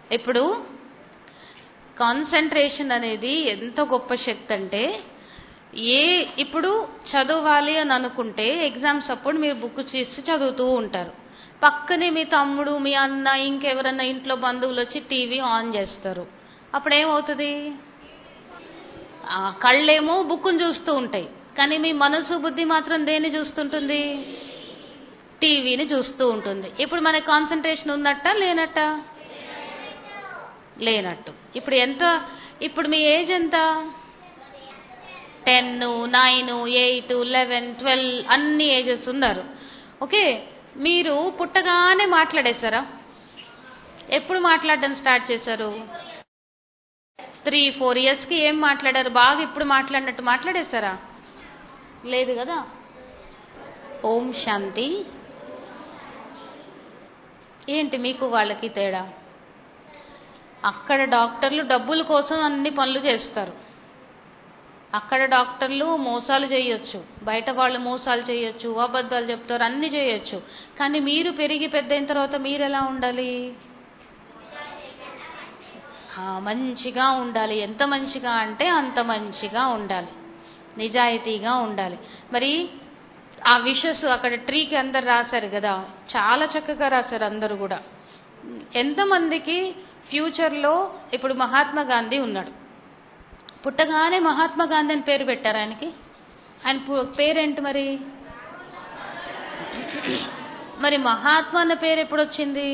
ఇప్పుడు కాన్సన్ట్రేషన్ అనేది ఎంత గొప్ప శక్తి అంటే ఏ ఇప్పుడు చదవాలి అని అనుకుంటే ఎగ్జామ్స్ అప్పుడు మీరు బుక్ చేసి చదువుతూ ఉంటారు పక్కనే మీ తమ్ముడు మీ అన్న ఇంకెవరన్నా ఇంట్లో బంధువులు వచ్చి టీవీ ఆన్ చేస్తారు అప్పుడు ఏమవుతుంది ఆ కళ్ళేమో బుక్కును చూస్తూ ఉంటాయి కానీ మీ మనసు బుద్ధి మాత్రం దేన్ని చూస్తుంటుంది టీవీని చూస్తూ ఉంటుంది ఇప్పుడు మన కాన్సన్ట్రేషన్ ఉన్నట్ట లేనట్ట లేనట్టు ఇప్పుడు ఎంత ఇప్పుడు మీ ఏజ్ ఎంత ten nine eight eleven twelve అన్ని ఏజెస్ ఉన్నారు ఓకే మీరు పుట్టగానే మాట్లాడేశారా ఎప్పుడు మాట్లాడడం స్టార్ట్ చేశారు త్రీ ఫోర్ ఇయర్స్కి ఏం మాట్లాడారు బాగా ఇప్పుడు మాట్లాడినట్టు మాట్లాడేశారా లేదు కదా ఓం శాంతి ఏంటి మీకు వాళ్ళకి తేడా అక్కడ డాక్టర్లు డబ్బుల కోసం అన్ని పనులు చేస్తారు అక్కడ డాక్టర్లు మోసాలు చేయొచ్చు బయట వాళ్ళు మోసాలు చేయొచ్చు అబద్ధాలు చెప్తారు అన్ని చేయొచ్చు కానీ మీరు పెరిగి పెద్ద అయిన తర్వాత మీరు ఎలా ఉండాలి ఆ, మంచిగా ఉండాలి ఎంత మంచిగా అంటే అంత మంచిగా ఉండాలి నిజాయితీగా ఉండాలి మరి ఆ విషస్ అక్కడ ట్రీకి అందరు రాశారు కదా చాలా చక్కగా రాశారు అందరూ కూడా ఎంతమందికి ఫ్యూచర్లో ఇప్పుడు మహాత్మా గాంధీ ఉన్నాడు పుట్టగానే మహాత్మా గాంధీ అని పేరు పెట్టారు ఆయనకి ఆయన పు- పేరేంటి మరి మరి మహాత్మా అన్న పేరు ఎప్పుడు వచ్చింది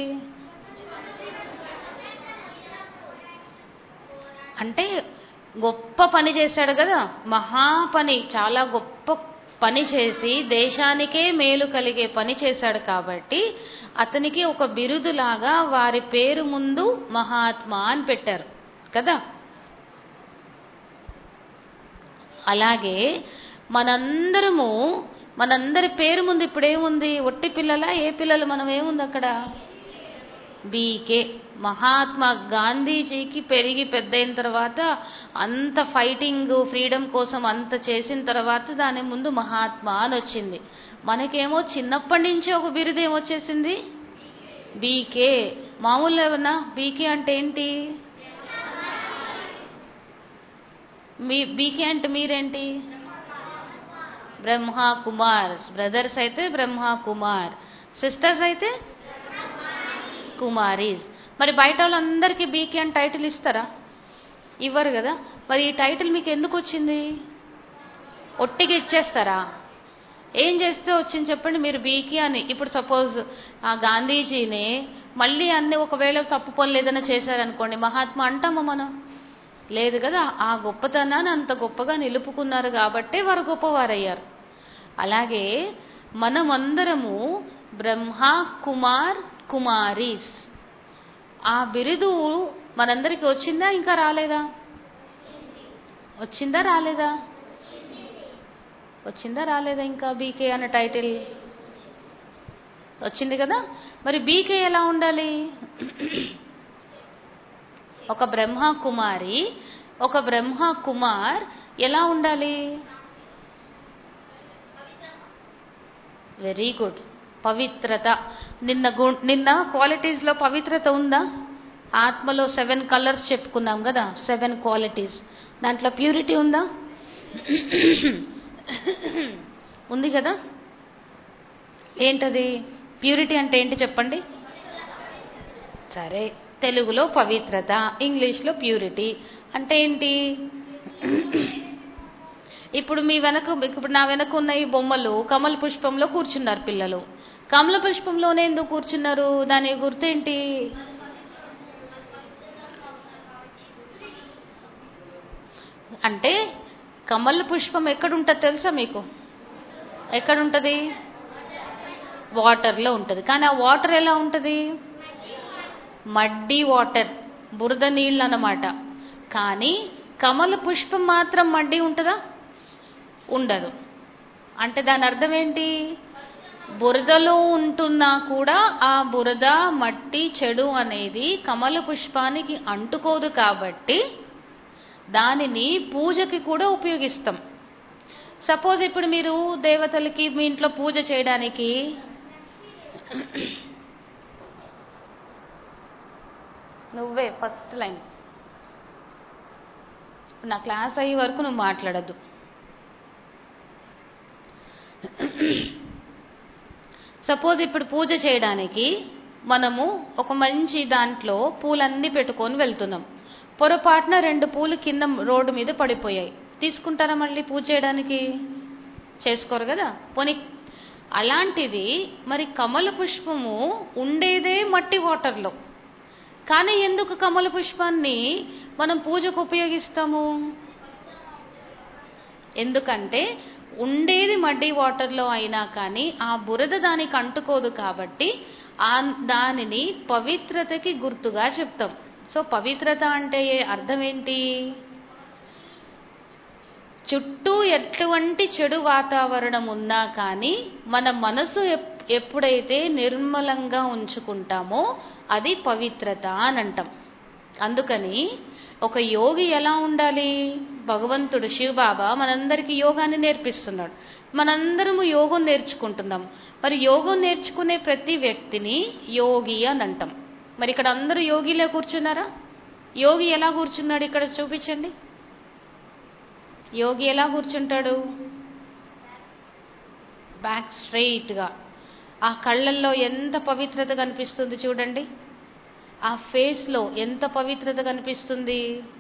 అంటే గొప్ప పని చేశాడు కదా మహా పని చాలా గొప్ప పని చేసి దేశానికే మేలు కలిగే పని చేశాడు కాబట్టి అతనికి ఒక బిరుదులాగా వారి పేరు ముందు మహాత్మా అని పెట్టారు కదా అలాగే మనందరము మనందరి పేరు ముందు ఇప్పుడు ఏముంది ఒట్టి పిల్లల ఏ పిల్లలు మనం ఏముంది అక్కడ బీకే మహాత్మా గాంధీజీకి పెరిగి పెద్దయిన తర్వాత అంత ఫైటింగ్ ఫ్రీడమ్ కోసం అంత చేసిన తర్వాత దాని ముందు మహాత్మా అని వచ్చింది మనకేమో చిన్నప్పటి నుంచి ఒక బిరుదు ఏమొచ్చేసింది బీకే మామూలు ఏమన్నా బీకే అంటే ఏంటి మీ బీకే అంటే మీరేంటి బ్రహ్మ కుమార్ బ్రదర్స్ అయితే బ్రహ్మ కుమార్ సిస్టర్స్ అయితే కుమారీస్ మరి బయట వాళ్ళందరికీ బీకే అని టైటిల్ ఇస్తారా ఇవ్వరు కదా మరి ఈ టైటిల్ మీకు ఎందుకు వచ్చింది ఒట్టిగా ఇచ్చేస్తారా ఏం చేస్తే వచ్చింది చెప్పండి మీరు బీకే అని ఇప్పుడు సపోజ్ ఆ గాంధీజీని మళ్ళీ అన్ని ఒకవేళ తప్పు పనులు ఏదైనా చేశారనుకోండి మహాత్మా అంటామా మనం లేదు కదా ఆ గొప్పతనాన్ని అంత గొప్పగా నిలుపుకున్నారు కాబట్టే వారు గొప్పవారయ్యారు అలాగే మనమందరము బ్రహ్మ కుమార్ కుమారీస్ ఆ బిరుదు మనందరికీ వచ్చిందా ఇంకా రాలేదా వచ్చిందా రాలేదా వచ్చిందా రాలేదా ఇంకా బీకే అన్న టైటిల్ వచ్చింది కదా మరి బీకే ఎలా ఉండాలి ఒక బ్రహ్మ కుమారి ఒక బ్రహ్మ కుమార్ ఎలా ఉండాలి వెరీ గుడ్ పవిత్రత నిన్న గు నిన్న క్వాలిటీస్లో పవిత్రత ఉందా ఆత్మలో సెవెన్ కలర్స్ చెప్పుకున్నాం కదా సెవెన్ క్వాలిటీస్ దాంట్లో ప్యూరిటీ ఉందా ఉంది కదా ఏంటది ప్యూరిటీ అంటే ఏంటి చెప్పండి సరే తెలుగులో పవిత్రత ఇంగ్లీష్లో ప్యూరిటీ అంటే ఏంటి ఇప్పుడు మీ వెనక ఇప్పుడు నా వెనక ఉన్న ఈ బొమ్మలు కమల పుష్పంలో కూర్చున్నారు పిల్లలు కమల పుష్పంలోనే ఎందుకు కూర్చున్నారు దాని గుర్తేంటి అంటే కమల పుష్పం ఎక్కడుంటుంది తెలుసా మీకు ఎక్కడుంటుంది వాటర్లో ఉంటుంది కానీ ఆ వాటర్ ఎలా ఉంటుంది మడ్డీ వాటర్ బురద నీళ్ళు అన్నమాట కానీ కమల పుష్పం మాత్రం మడ్డి ఉంటుందా ఉండదు అంటే దాని అర్థం ఏంటి బురదలో ఉంటున్నా కూడా ఆ బురద మట్టి చెడు అనేది కమల పుష్పానికి అంటుకోదు కాబట్టి దానిని పూజకి కూడా ఉపయోగిస్తాం సపోజ్ ఇప్పుడు మీరు దేవతలకి మీ ఇంట్లో పూజ చేయడానికి నువ్వే ఫస్ట్ లైన్ నా క్లాస్ అయ్యే వరకు నువ్వు మాట్లాడద్దు సపోజ్ ఇప్పుడు పూజ చేయడానికి మనము ఒక మంచి దాంట్లో పూలన్నీ పెట్టుకొని వెళ్తున్నాం పొరపాటున రెండు పూలు కింద రోడ్డు మీద పడిపోయాయి తీసుకుంటారా మళ్ళీ పూజ చేయడానికి చేసుకోరు కదా పోనీ అలాంటిది మరి కమల పుష్పము ఉండేదే మట్టి వాటర్లో కానీ ఎందుకు కమల పుష్పాన్ని మనం పూజకు ఉపయోగిస్తాము ఎందుకంటే ఉండేది మడ్డి వాటర్లో అయినా కానీ ఆ బురద దానికి అంటుకోదు కాబట్టి ఆ దానిని పవిత్రతకి గుర్తుగా చెప్తాం సో పవిత్రత అంటే అర్థం ఏంటి చుట్టూ ఎటువంటి చెడు వాతావరణం ఉన్నా కానీ మన మనసు ఎప్- ఎప్పుడైతే నిర్మలంగా ఉంచుకుంటామో అది పవిత్రత అని అంటాం అందుకని ఒక యోగి ఎలా ఉండాలి భగవంతుడు శివబాబా మనందరికీ యోగాన్ని నేర్పిస్తున్నాడు మనందరము యోగం నేర్చుకుంటున్నాం మరి యోగం నేర్చుకునే ప్రతి వ్యక్తిని యోగి అని అంటాం మరి ఇక్కడ అందరూ యోగిలే కూర్చున్నారా యోగి ఎలా కూర్చున్నాడు ఇక్కడ చూపించండి యోగి ఎలా కూర్చుంటాడు బ్యాక్ స్ట్రైట్గా ఆ కళ్ళల్లో ఎంత పవిత్రత కనిపిస్తుంది చూడండి ఆ ఫేస్లో ఎంత పవిత్రత కనిపిస్తుంది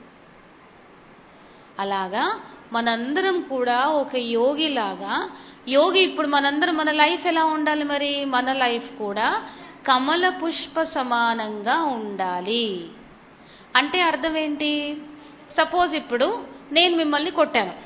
అలాగా మనందరం కూడా ఒక యోగిలాగా యోగి ఇప్పుడు మనందరం మన లైఫ్ ఎలా ఉండాలి మరి మన లైఫ్ కూడా కమల పుష్ప సమానంగా ఉండాలి అంటే అర్థం ఏంటి సపోజ్ ఇప్పుడు నేను మిమ్మల్ని కొట్టాను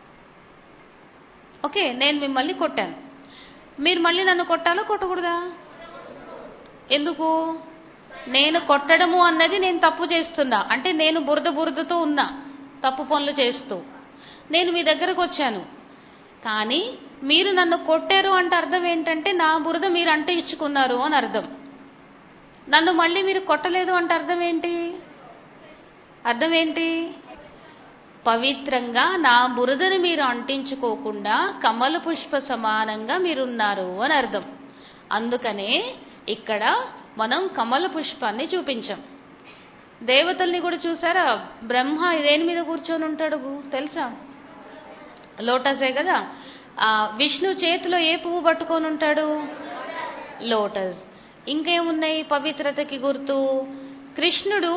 ఓకే నేను మిమ్మల్ని కొట్టాను మీరు మళ్ళీ నన్ను కొట్టాలో కొట్టకూడదా ఎందుకు నేను కొట్టడము అన్నది నేను తప్పు చేస్తున్నా అంటే నేను బురద బురదతో ఉన్నా తప్పు పనులు చేస్తూ నేను మీ దగ్గరకు వచ్చాను కానీ మీరు నన్ను కొట్టారు అంటే అర్థం ఏంటంటే నా బురద మీరు అంటే ఇచ్చుకున్నారు అని అర్థం నన్ను మళ్ళీ మీరు కొట్టలేదు అంటే అర్థం ఏంటి అర్థం ఏంటి పవిత్రంగా నా బురదను మీరు అంటించుకోకుండా కమల పుష్ప సమానంగా మీరున్నారు అని అర్థం అందుకనే ఇక్కడ మనం కమల పుష్పాన్ని చూపించాం దేవతల్ని కూడా చూసారా బ్రహ్మ దేని మీద కూర్చొని ఉంటాడు తెలుసా లోటసే కదా ఆ విష్ణు చేతిలో ఏ పువ్వు పట్టుకొని ఉంటాడు లోటస్ ఇంకేమున్నాయి పవిత్రతకి గుర్తు కృష్ణుడు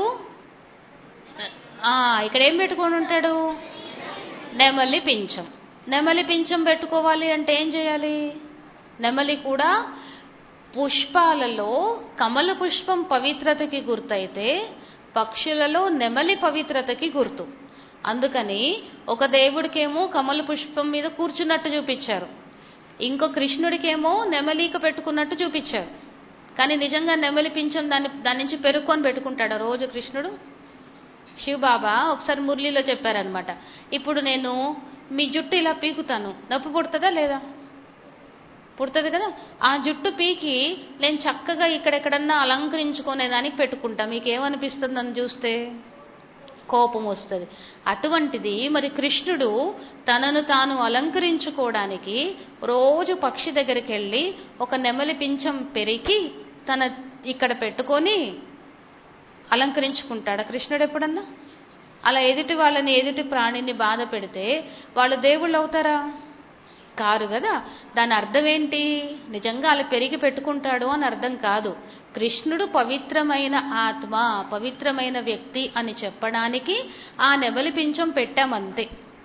ఆ ఇక్కడ ఏం పెట్టుకొని ఉంటాడు నెమలి పింఛం నెమలి పింఛం పెట్టుకోవాలి అంటే ఏం చేయాలి నెమలి కూడా పుష్పాలలో కమల పుష్పం పవిత్రతకి గుర్తయితే పక్షులలో నెమలి పవిత్రతకి గుర్తు అందుకని ఒక దేవుడికేమో కమల పుష్పం మీద కూర్చున్నట్టు చూపించారు ఇంకో కృష్ణుడికేమో నెమలిక పెట్టుకున్నట్టు చూపించారు కానీ నిజంగా నెమలి పింఛం దాన్ని దాని నుంచి పెరుక్కొని పెట్టుకుంటాడు రోజు కృష్ణుడు శివబాబా ఒకసారి మురళిలో చెప్పారనమాట ఇప్పుడు నేను మీ జుట్టు ఇలా పీకుతాను నొప్పి పుడుతుందా లేదా పుడుతుంది కదా ఆ జుట్టు పీకి నేను చక్కగా ఇక్కడెక్కడన్నా అలంకరించుకునేదానికి పెట్టుకుంటా మీకు ఏమనిపిస్తుంది అని చూస్తే కోపం వస్తుంది అటువంటిది మరి కృష్ణుడు తనను తాను అలంకరించుకోవడానికి రోజు పక్షి దగ్గరికి వెళ్ళి ఒక నెమలి పింఛం పెరికి తన ఇక్కడ పెట్టుకొని అలంకరించుకుంటాడా కృష్ణుడు ఎప్పుడన్నా అలా ఎదుటి వాళ్ళని ఎదుటి ప్రాణిని బాధ పెడితే వాళ్ళు దేవుళ్ళు అవుతారా కారు కదా దాని అర్థం ఏంటి నిజంగా అలా పెరిగి పెట్టుకుంటాడు అని అర్థం కాదు కృష్ణుడు పవిత్రమైన ఆత్మ పవిత్రమైన వ్యక్తి అని చెప్పడానికి ఆ నెమలి పింఛం పెట్టామంతే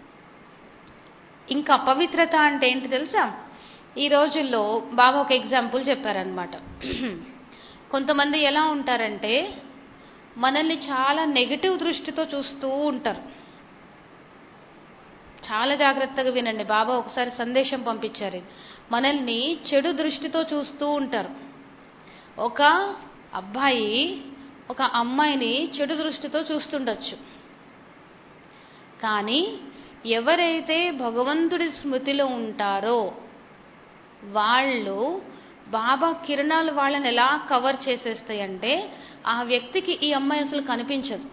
ఇంకా పవిత్రత అంటే ఏంటి తెలుసా ఈ రోజుల్లో బాబా ఒక ఎగ్జాంపుల్ చెప్పారనమాట కొంతమంది ఎలా ఉంటారంటే మనల్ని చాలా నెగిటివ్ దృష్టితో చూస్తూ ఉంటారు చాలా జాగ్రత్తగా వినండి బాబా ఒకసారి సందేశం పంపించారు మనల్ని చెడు దృష్టితో చూస్తూ ఉంటారు ఒక అబ్బాయి ఒక అమ్మాయిని చెడు దృష్టితో చూస్తుండొచ్చు కానీ ఎవరైతే భగవంతుడి స్మృతిలో ఉంటారో వాళ్ళు బాబా కిరణాలు వాళ్ళని ఎలా కవర్ చేసేస్తాయంటే ఆ వ్యక్తికి ఈ అమ్మాయి అసలు కనిపించదు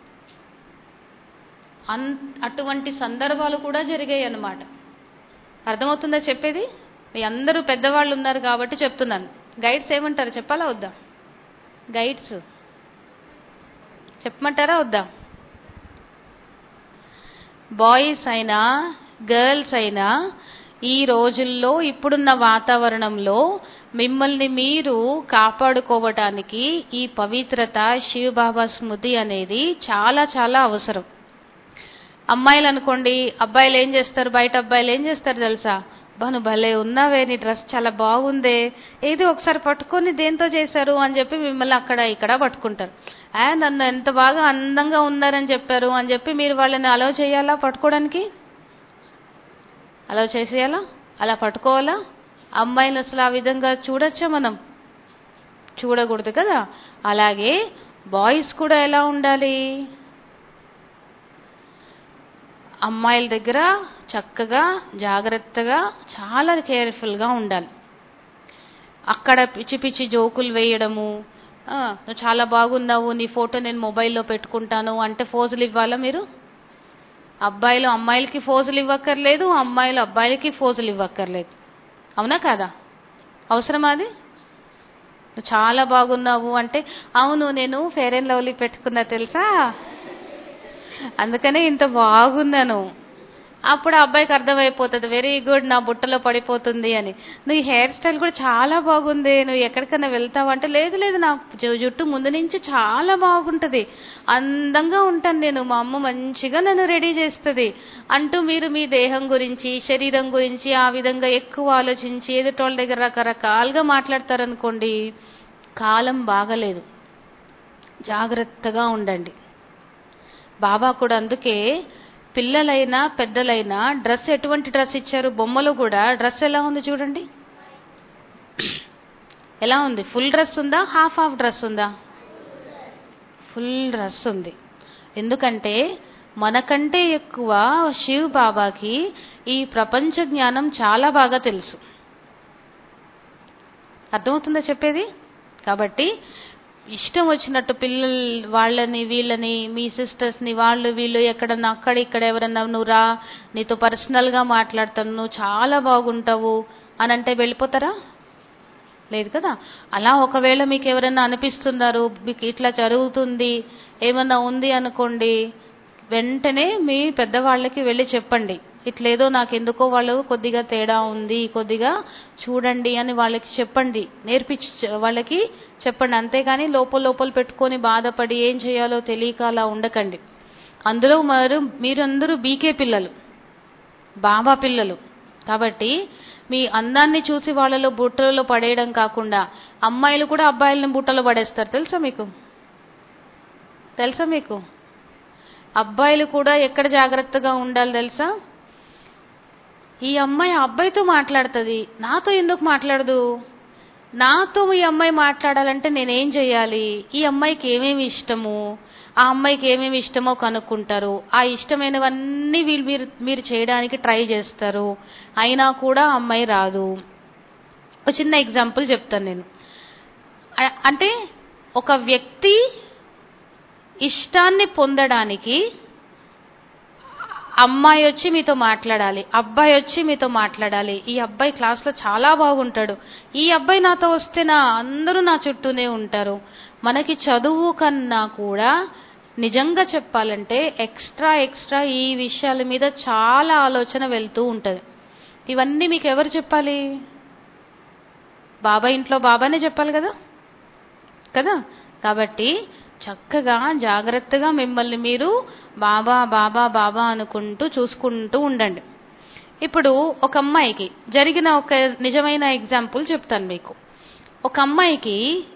అన్ అటువంటి సందర్భాలు కూడా జరిగాయి అన్నమాట అర్థమవుతుందా చెప్పేది మీ అందరూ పెద్దవాళ్ళు ఉన్నారు కాబట్టి చెప్తున్నాను గైడ్స్ ఏమంటారు చెప్పాలా వద్దా గైడ్స్ చెప్పమంటారా వద్దా బాయ్స్ అయినా గర్ల్స్ అయినా ఈ రోజుల్లో ఇప్పుడున్న వాతావరణంలో మిమ్మల్ని మీరు కాపాడుకోవటానికి ఈ పవిత్రత శివబాబా స్మృతి అనేది చాలా చాలా అవసరం అమ్మాయిలు అనుకోండి అబ్బాయిలు ఏం చేస్తారు బయట అబ్బాయిలు ఏం చేస్తారు తెలుసా బాను భలే ఉన్నావే నీ డ్రెస్ చాలా బాగుందే ఏది ఒకసారి పట్టుకొని దేంతో చేశారు అని చెప్పి మిమ్మల్ని అక్కడ ఇక్కడ పట్టుకుంటారు ఆ నన్ను ఎంత బాగా అందంగా ఉన్నారని చెప్పారు అని చెప్పి మీరు వాళ్ళని అలౌ చేయాలా పట్టుకోవడానికి అలౌ చేసేయాలా అలా పట్టుకోవాలా అమ్మాయిని అసలు ఆ విధంగా చూడొచ్చా మనం చూడకూడదు కదా అలాగే బాయ్స్ కూడా ఎలా ఉండాలి అమ్మాయిల దగ్గర చక్కగా జాగ్రత్తగా చాలా కేర్ఫుల్గా ఉండాలి అక్కడ పిచ్చి పిచ్చి జోకులు వేయడము "ఆ, నువ్వు చాలా బాగున్నావు నీ ఫోటో నేను మొబైల్లో పెట్టుకుంటాను అంటే ఫోజులు ఇవ్వాలా మీరు అబ్బాయిలు అమ్మాయిలకి ఫోజులు ఇవ్వక్కర్లేదు అమ్మాయిలు అబ్బాయిలకి ఫోజులు ఇవ్వక్కర్లేదు అవునా కాదా అవసరమా అది నువ్వు చాలా బాగున్నావు అంటే అవును నేను ఫేర్ అండ్ లవ్లీ పెట్టుకున్నా తెలుసా అందుకనే ఇంత బాగున్నాను అప్పుడు ఆ అబ్బాయికి అర్థమైపోతుంది వెరీ గుడ్ నా బుట్టలో పడిపోతుంది అని నువ్వు ఈ హెయిర్ స్టైల్ కూడా చాలా బాగుంది నువ్వు ఎక్కడికైనా వెళ్తావు అంటే లేదు లేదు నా జు- జుట్టు ముందు నుంచి చాలా బాగుంటుంది అందంగా ఉంటాను నేను మా అమ్మ మంచిగా నన్ను రెడీ చేస్తుంది అంటూ మీరు మీ దేహం గురించి శరీరం గురించి ఆ విధంగా ఎక్కువ ఆలోచించి ఎదుటోళ్ళ దగ్గర రకరకాలుగా మాట్లాడతారనుకోండి కాలం బాగలేదు జాగ్రత్తగా ఉండండి బాబా కూడా అందుకే పిల్లలైనా పెద్దలైనా డ్రెస్ ఎటువంటి డ్రెస్ ఇచ్చారు బొమ్మలో కూడా డ్రెస్ ఎలా ఉంది చూడండి ఎలా ఉంది ఫుల్ డ్రెస్ ఉందా హాఫ్ హాఫ్ డ్రెస్ ఉందా ఫుల్ డ్రెస్ ఉంది ఎందుకంటే మనకంటే ఎక్కువ శివ్ బాబాకి ఈ ప్రపంచ జ్ఞానం చాలా బాగా తెలుసు అర్థమవుతుందా చెప్పేది కాబట్టి ఇష్టం వచ్చినట్టు పిల్లలు వాళ్ళని వీళ్ళని మీ సిస్టర్స్ని వాళ్ళు వీళ్ళు ఎక్కడన్నా అక్కడ ఇక్కడ ఎవరన్నా నువ్వు రా నీతో పర్సనల్గా మాట్లాడతాను నువ్వు చాలా బాగుంటావు అని అంటే వెళ్ళిపోతారా లేదు కదా అలా ఒకవేళ మీకు ఎవరైనా అనిపిస్తున్నారు మీకు ఇట్లా జరుగుతుంది ఏమన్నా ఉంది అనుకోండి వెంటనే మీ పెద్దవాళ్ళకి వెళ్ళి చెప్పండి ఇట్లేదో నాకు ఎందుకో వాళ్ళు కొద్దిగా తేడా ఉంది కొద్దిగా చూడండి అని వాళ్ళకి చెప్పండి నేర్పించి వాళ్ళకి చెప్పండి అంతేగాని లోపల లోపల పెట్టుకొని బాధపడి ఏం చేయాలో తెలియక అలా ఉండకండి అందులో మరి మీరందరూ బీకే పిల్లలు బాబా పిల్లలు కాబట్టి మీ అందాన్ని చూసి వాళ్ళలో బుట్టలలో పడేయడం కాకుండా అమ్మాయిలు కూడా అబ్బాయిలను బుట్టలో పడేస్తారు తెలుసా మీకు తెలుసా మీకు అబ్బాయిలు కూడా ఎక్కడ జాగ్రత్తగా ఉండాలి తెలుసా ఈ అమ్మాయి ఆ అబ్బాయితో మాట్లాడుతుంది నాతో ఎందుకు మాట్లాడదు నాతో ఈ అమ్మాయి మాట్లాడాలంటే నేనేం చేయాలి ఈ అమ్మాయికి ఏమేమి ఇష్టము ఆ అమ్మాయికి ఏమేమి ఇష్టమో కనుక్కుంటారు ఆ ఇష్టమైనవన్నీ వీళ్ళు మీరు మీరు చేయడానికి ట్రై చేస్తారు అయినా కూడా ఆ అమ్మాయి రాదు ఒక చిన్న ఎగ్జాంపుల్ చెప్తాను నేను అ- అంటే ఒక వ్యక్తి ఇష్టాన్ని పొందడానికి అమ్మాయి వచ్చి మీతో మాట్లాడాలి అబ్బాయి వచ్చి మీతో మాట్లాడాలి ఈ అబ్బాయి క్లాస్లో చాలా బాగుంటాడు ఈ అబ్బాయి నాతో వస్తే నా అందరూ నా చుట్టూనే ఉంటారు మనకి చదువు కన్నా కూడా నిజంగా చెప్పాలంటే ఎక్స్ట్రా ఎక్స్ట్రా ఈ విషయాల మీద చాలా ఆలోచన వెళ్తూ ఉంటుంది ఇవన్నీ మీకు ఎవరు చెప్పాలి బాబా ఇంట్లో బాబానే చెప్పాలి కదా కదా కాబట్టి చక్కగా జాగ్రత్తగా మిమ్మల్ని మీరు బాబా బాబా బాబా అనుకుంటూ చూసుకుంటూ ఉండండి ఇప్పుడు ఒక అమ్మాయికి జరిగిన ఒక నిజమైన ఎగ్జాంపుల్ చెప్తాను మీకు ఒక అమ్మాయికి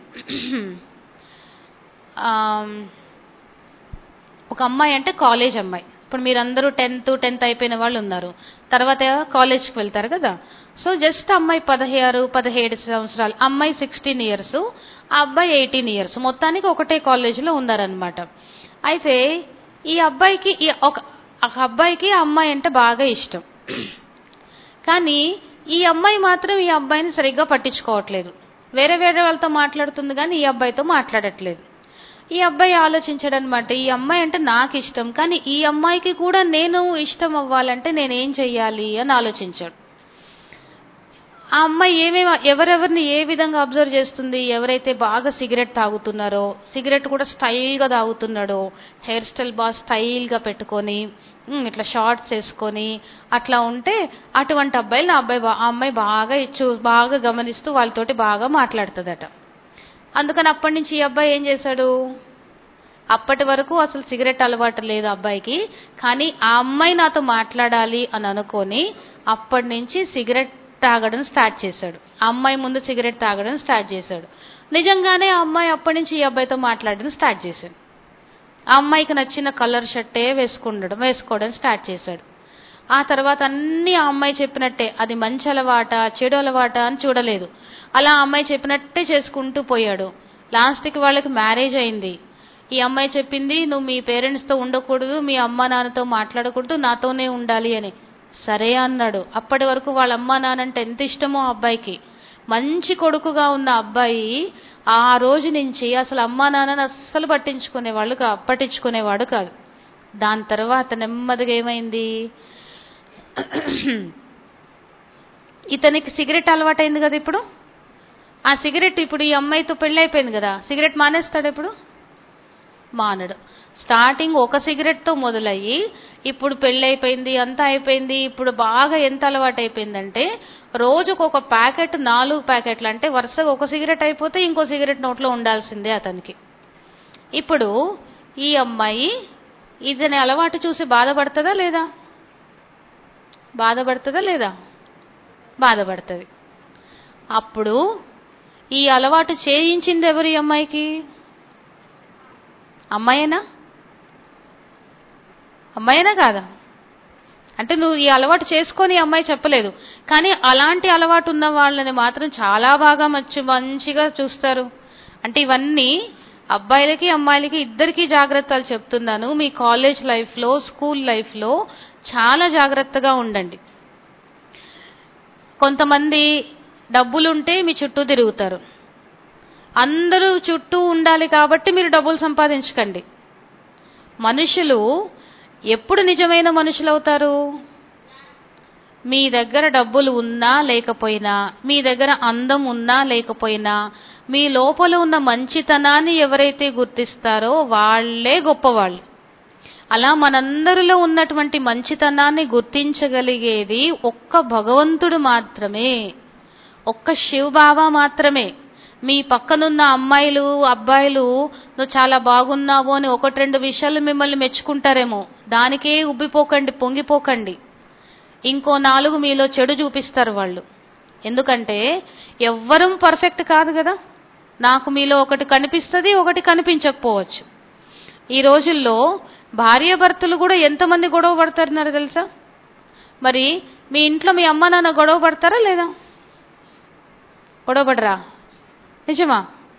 ఆమ్, ఒక అమ్మాయి అంటే కాలేజ్ అమ్మాయి ఇప్పుడు మీరందరూ టెన్త్ టెన్త్ అయిపోయిన వాళ్ళు ఉన్నారు తర్వాత కాలేజ్కి వెళ్తారు కదా సో జస్ట్ అమ్మాయి పదహారు పదిహేడు సంవత్సరాలు అమ్మాయి సిక్స్టీన్ ఇయర్స్ ఆ అబ్బాయి ఎయిటీన్ ఇయర్స్ మొత్తానికి ఒకటే కాలేజీలో ఉన్నారనమాట అయితే ఈ అబ్బాయికి ఈ ఒక ఒక అబ్బాయికి ఆ అమ్మాయి అంటే బాగా ఇష్టం కానీ ఈ అమ్మాయి మాత్రం ఈ అబ్బాయిని సరిగ్గా పట్టించుకోవట్లేదు వేరే వేరే వాళ్ళతో మాట్లాడుతుంది కానీ ఈ అబ్బాయితో మాట్లాడట్లేదు ఈ అబ్బాయి ఆలోచించాడు అనమాట ఈ అమ్మాయి అంటే నాకు ఇష్టం కానీ ఈ అమ్మాయికి కూడా నేను ఇష్టం అవ్వాలంటే నేనేం చెయ్యాలి అని ఆలోచించాడు ఆ అమ్మాయి ఏమేమి ఎవరెవరిని ఏ విధంగా అబ్జర్వ్ చేస్తుంది ఎవరైతే బాగా సిగరెట్ తాగుతున్నారో సిగరెట్ కూడా స్టైల్గా తాగుతున్నాడో హెయిర్ స్టైల్ బాగా స్టైల్గా పెట్టుకొని ఉమ్, ఇట్లా షార్ట్స్ వేసుకొని అట్లా ఉంటే అటువంటి అబ్బాయిలు నా అబ్బాయి బా- ఆ అమ్మాయి బాగా చూ బాగా గమనిస్తూ వాళ్ళతోటి బాగా మాట్లాడుతుందట అందుకని అప్పటి నుంచి ఈ అబ్బాయి ఏం చేశాడు అప్పటి వరకు అసలు సిగరెట్ అలవాటు లేదు అబ్బాయికి కానీ ఆ అమ్మాయి నాతో మాట్లాడాలి అని అనుకొని అప్పటి నుంచి సిగరెట్ తాగడం స్టార్ట్ చేశాడు ఆ అమ్మాయి ముందు సిగరెట్ తాగడం స్టార్ట్ చేశాడు నిజంగానే ఆ అమ్మాయి అప్పటి నుంచి ఈ అబ్బాయితో మాట్లాడడం స్టార్ట్ చేశాడు ఆ అమ్మాయికి నచ్చిన కలర్ షర్టే వేసుకుండడం వేసుకోవడం స్టార్ట్ చేశాడు ఆ తర్వాత అన్ని ఆ అమ్మాయి చెప్పినట్టే అది మంచి అలవాట చెడు అలవాట అని చూడలేదు అలా ఆ అమ్మాయి చెప్పినట్టే చేసుకుంటూ పోయాడు లాస్ట్కి వాళ్ళకి మ్యారేజ్ అయింది ఈ అమ్మాయి చెప్పింది నువ్వు మీ పేరెంట్స్తో ఉండకూడదు మీ అమ్మ నాన్నతో మాట్లాడకూడదు నాతోనే ఉండాలి అని సరే అన్నాడు అప్పటి వరకు వాళ్ళ అమ్మ నాన్న అంటే ఎంత ఇష్టమో ఆ అబ్బాయికి మంచి కొడుకుగా ఉన్న అబ్బాయి ఆ రోజు నుంచి అసలు అమ్మా నాన్నని అస్సలు పట్టించుకునేవాళ్ళు కా పట్టించుకునేవాడు కాదు దాని తర్వాత నెమ్మదిగా ఏమైంది ఇతనికి సిగరెట్ అలవాటైంది కదా ఇప్పుడు ఆ సిగరెట్ ఇప్పుడు ఈ అమ్మాయితో పెళ్ళైపోయింది కదా సిగరెట్ మానేస్తాడు ఇప్పుడు మానడు స్టార్టింగ్ ఒక సిగరెట్తో మొదలయ్యి ఇప్పుడు పెళ్ళైపోయింది అంతా అయిపోయింది ఇప్పుడు బాగా ఎంత అలవాటు అయిపోయిందంటే రోజుకు ఒక ప్యాకెట్ నాలుగు ప్యాకెట్లు అంటే వరుసగా ఒక సిగరెట్ అయిపోతే ఇంకో సిగరెట్ నోట్లో ఉండాల్సిందే అతనికి ఇప్పుడు ఈ అమ్మాయి ఇతని అలవాటు చూసి బాధపడుతుందా లేదా బాధపడుతుందా లేదా బాధపడుతుంది అప్పుడు ఈ అలవాటు చేయించింది ఎవరు ఈ అమ్మాయికి అమ్మాయేనా అమ్మాయేనా కాదా అంటే నువ్వు ఈ అలవాటు చేసుకొని ఈ అమ్మాయి చెప్పలేదు కానీ అలాంటి అలవాటు ఉన్న వాళ్ళని మాత్రం చాలా బాగా మంచి మంచిగా చూస్తారు అంటే ఇవన్నీ అబ్బాయిలకి అమ్మాయిలకి ఇద్దరికీ జాగ్రత్తలు చెప్తున్నాను మీ కాలేజ్ లైఫ్లో స్కూల్ లైఫ్లో చాలా జాగ్రత్తగా ఉండండి కొంతమంది డబ్బులుంటే మీ చుట్టూ తిరుగుతారు అందరూ చుట్టూ ఉండాలి కాబట్టి మీరు డబ్బులు సంపాదించకండి మనుషులు ఎప్పుడు నిజమైన మనుషులు అవుతారు మీ దగ్గర డబ్బులు ఉన్నా లేకపోయినా మీ దగ్గర అందం ఉన్నా లేకపోయినా మీ లోపల ఉన్న మంచితనాన్ని ఎవరైతే గుర్తిస్తారో వాళ్ళే గొప్పవాళ్ళు అలా మనందరిలో ఉన్నటువంటి మంచితనాన్ని గుర్తించగలిగేది ఒక్క భగవంతుడు మాత్రమే ఒక్క శివబాబా మాత్రమే మీ పక్కనున్న అమ్మాయిలు అబ్బాయిలు నువ్వు చాలా బాగున్నావు అని ఒకటి రెండు విషయాలు మిమ్మల్ని మెచ్చుకుంటారేమో దానికే ఉబ్బిపోకండి పొంగిపోకండి ఇంకో నాలుగు మీలో చెడు చూపిస్తారు వాళ్ళు ఎందుకంటే ఎవ్వరం పర్ఫెక్ట్ కాదు కదా నాకు మీలో ఒకటి కనిపిస్తుంది ఒకటి కనిపించకపోవచ్చు ఈ రోజుల్లో భార్యాభర్తలు కూడా ఎంతమంది గొడవ పడుతున్నారు తెలుసా మరి మీ ఇంట్లో మీ అమ్మ నాన్న గొడవ పడతారా లేదా గొడవ పడరా నిజమా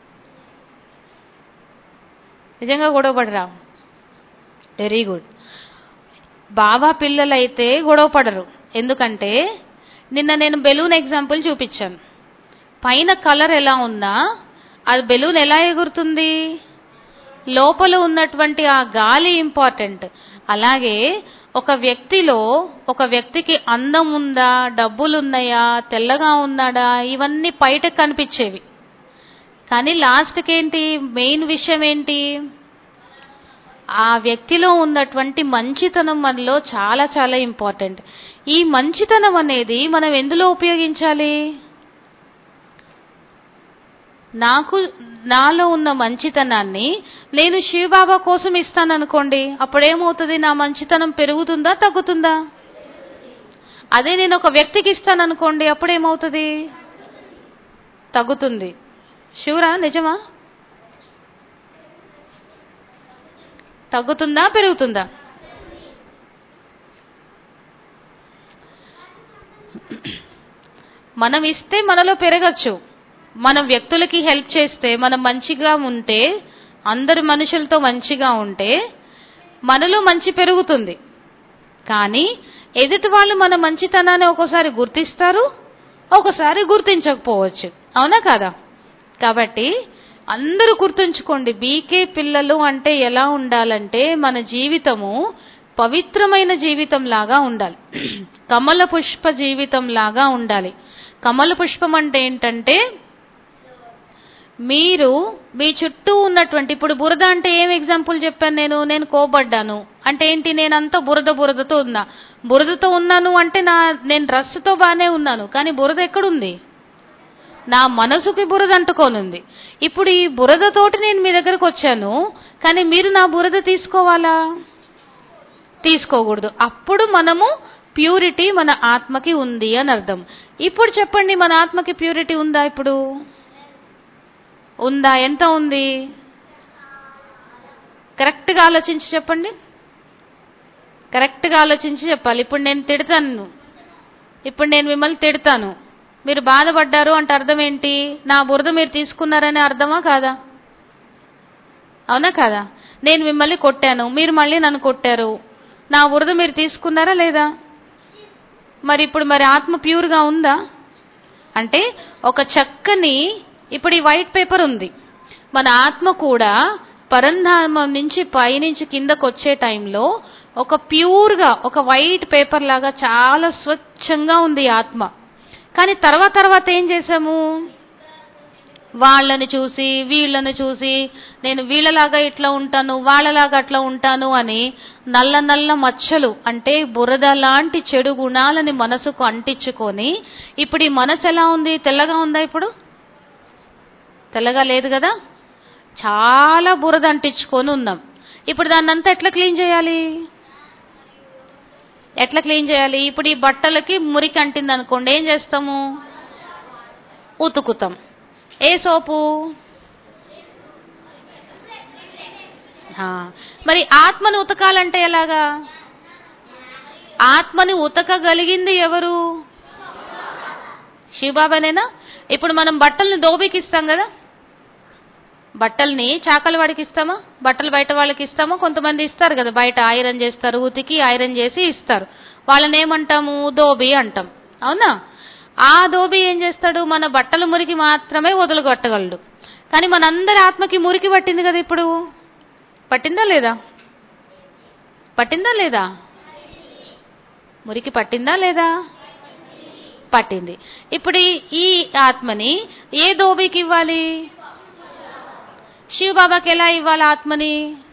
నిజంగా గొడవ పడరా వెరీ గుడ్ బాబా పిల్లలైతే గొడవ పడరు ఎందుకంటే నిన్న నేను బెలూన్ ఎగ్జాంపుల్ చూపించాను పైన కలర్ ఎలా ఉన్నా అది బెలూన్ ఎలా ఎగురుతుంది లోపల ఉన్నటువంటి ఆ గాలి ఇంపార్టెంట్ అలాగే ఒక వ్యక్తిలో ఒక వ్యక్తికి అందం ఉందా డబ్బులున్నాయా తెల్లగా ఉన్నాడా ఇవన్నీ బయటకు కనిపించేవి కానీ లాస్ట్కి ఏంటి మెయిన్ విషయం ఏంటి ఆ వ్యక్తిలో ఉన్నటువంటి మంచితనం మనలో చాలా చాలా ఇంపార్టెంట్ ఈ మంచితనం అనేది మనం ఎందులో ఉపయోగించాలి నాకు నాలో ఉన్న మంచితనాన్ని నేను శివబాబా కోసం ఇస్తాను అనుకోండి అప్పుడేమవుతుంది నా మంచితనం పెరుగుతుందా తగ్గుతుందా అదే నేను ఒక వ్యక్తికి ఇస్తాను అనుకోండి అప్పుడేమవుతుంది తగ్గుతుంది షూరా నిజమా తగ్గుతుందా పెరుగుతుందా మనం ఇస్తే మనలో పెరగచ్చు మనం వ్యక్తులకి హెల్ప్ చేస్తే మనం మంచిగా ఉంటే అందరు మనుషులతో మంచిగా ఉంటే మనలో మంచి పెరుగుతుంది కానీ ఎదుటి వాళ్ళు మన మంచితనాన్ని ఒకసారి గుర్తిస్తారు ఒకసారి గుర్తించకపోవచ్చు అవునా కాదా కాబట్టి అందరూ గుర్తుంచుకోండి బీకే పిల్లలు అంటే ఎలా ఉండాలంటే మన జీవితము పవిత్రమైన జీవితం లాగా ఉండాలి కమల పుష్ప జీవితం లాగా ఉండాలి కమల పుష్పం అంటే ఏంటంటే మీరు మీ చుట్టూ ఉన్నటువంటి ఇప్పుడు బురద అంటే ఏం ఎగ్జాంపుల్ చెప్పాను నేను నేను కోపడ్డాను అంటే ఏంటి నేను అంతా బురద బురదతో ఉన్నా బురదతో ఉన్నాను అంటే నా నేను డ్రెస్తో బాగానే ఉన్నాను కానీ బురద ఎక్కడుంది నా మనసుకి బురద అంటుకోనుంది ఇప్పుడు ఈ బురదతోటి నేను మీ దగ్గరకు వచ్చాను కానీ మీరు నా బురద తీసుకోవాలా తీసుకోకూడదు అప్పుడు మనము ప్యూరిటీ మన ఆత్మకి ఉంది అని అర్థం ఇప్పుడు చెప్పండి మన ఆత్మకి ప్యూరిటీ ఉందా ఇప్పుడు ఉందా ఎంత ఉంది కరెక్ట్గా ఆలోచించి చెప్పండి కరెక్ట్గా ఆలోచించి చెప్పాలి ఇప్పుడు నేను తిడతాను ఇప్పుడు నేను మిమ్మల్ని తిడతాను మీరు బాధపడ్డారు అంటే అర్థం ఏంటి నా బురద మీరు తీసుకున్నారనే అర్థమా కాదా అవునా కాదా నేను మిమ్మల్ని కొట్టాను మీరు మళ్ళీ నన్ను కొట్టారు నా బురద మీరు తీసుకున్నారా లేదా మరి ఇప్పుడు మరి ఆత్మ ప్యూర్గా ఉందా అంటే ఒక చక్కని ఇప్పుడు ఈ వైట్ పేపర్ ఉంది మన ఆత్మ కూడా పరంధామం నుంచి పైనుంచి కిందకు వచ్చే టైంలో ఒక ప్యూర్గా ఒక వైట్ పేపర్ లాగా చాలా స్వచ్ఛంగా ఉంది ఈ ఆత్మ కానీ తర్వాత తర్వాత ఏం చేశాము వాళ్ళని చూసి వీళ్ళని చూసి నేను వీళ్ళలాగా ఇట్లా ఉంటాను వాళ్ళలాగా అట్లా ఉంటాను అని నల్ల నల్ల మచ్చలు అంటే బురద లాంటి చెడు గుణాలని మనసుకు అంటించుకొని ఇప్పుడు ఈ మనసు ఎలా ఉంది తెల్లగా ఉందా ఇప్పుడు తెల్లగా లేదు కదా చాలా బురద అంటించుకొని ఉన్నాం ఇప్పుడు దాన్ని అంతా ఎట్లా క్లీన్ చేయాలి ఎట్లా క్లీన్ చేయాలి ఇప్పుడు ఈ బట్టలకి మురికి అంటింది అనుకోండి ఏం చేస్తాము ఉతుకుతాం ఏ సోపు ఆ, మరి ఆత్మను ఉతకాలంటే ఎలాగా ఆత్మని ఉతకగలిగింది ఎవరు శివబాబానేనా ఇప్పుడు మనం బట్టల్ని దోబికి ఇస్తాం కదా బట్టల్ని చాకల వాడికి ఇస్తామా బట్టలు బయట వాళ్ళకి ఇస్తామా కొంతమంది ఇస్తారు కదా బయట ఐరన్ చేస్తారు ఉతికి ఐరన్ చేసి ఇస్తారు వాళ్ళని ఏమంటాము దోబి అంటాం అవునా ఆ దోబి ఏం చేస్తాడు మన బట్టల మురికి మాత్రమే వదలగొట్టగలడు కానీ మనందరి ఆత్మకి మురికి పట్టింది కదా ఇప్పుడు పట్టిందా లేదా పట్టిందా లేదా మురికి పట్టిందా లేదా పట్టింది ఇప్పుడు ఈ- ఈ ఆత్మని ఏ దోబికి ఇవ్వాలి శివ్ బాబాకి ఎలా ఇవ్వాలి ఆత్మని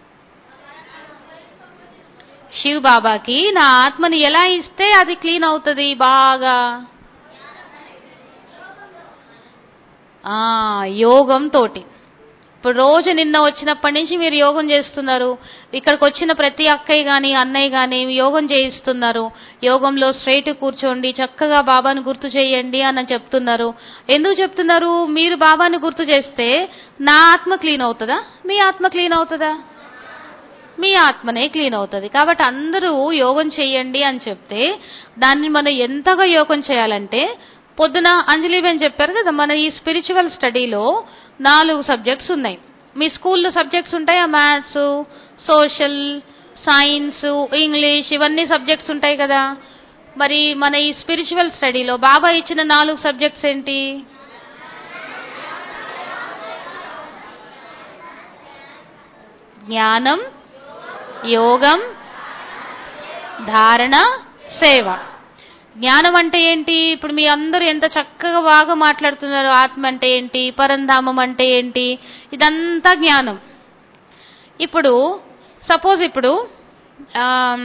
శివ్ బాబాకి నా ఆత్మని ఎలా ఇస్తే అది క్లీన్ అవుతుంది బాగా ఆ యోగం తోటి ఇప్పుడు రోజు నిన్న వచ్చినప్పటి నుంచి మీరు యోగం చేస్తున్నారు ఇక్కడికి వచ్చిన ప్రతి అక్కయ్య కానీ అన్నయ్య కానీ యోగం చేయిస్తున్నారు యోగంలో స్ట్రైట్ కూర్చోండి చక్కగా బాబాను గుర్తు చేయండి అని చెప్తున్నారు ఎందుకు చెప్తున్నారు మీరు బాబాని గుర్తు చేస్తే నా ఆత్మ క్లీన్ అవుతుందా మీ ఆత్మ క్లీన్ అవుతుందా మీ ఆత్మనే క్లీన్ అవుతుంది కాబట్టి అందరూ యోగం చేయండి అని చెప్తే దాన్ని మనం ఎంతగా యోగం చేయాలంటే పొద్దున అంజలిబేన్ చెప్పారు కదా మన ఈ స్పిరిచువల్ స్టడీలో నాలుగు సబ్జెక్ట్స్ ఉన్నాయి మీ స్కూల్లో సబ్జెక్ట్స్ ఉంటాయా మ్యాథ్స్ సోషల్ సైన్స్ ఇంగ్లీష్ ఇవన్నీ సబ్జెక్ట్స్ ఉంటాయి కదా మరి మన ఈ స్పిరిచువల్ స్టడీలో బాబా ఇచ్చిన నాలుగు సబ్జెక్ట్స్ ఏంటి జ్ఞానం యోగం ధారణ సేవ జ్ఞానం అంటే ఏంటి ఇప్పుడు మీ అందరూ ఎంత చక్కగా బాగా మాట్లాడుతున్నారు ఆత్మ అంటే ఏంటి పరంధామం అంటే ఏంటి ఇదంతా జ్ఞానం ఇప్పుడు సపోజ్ ఇప్పుడు ఆమ్,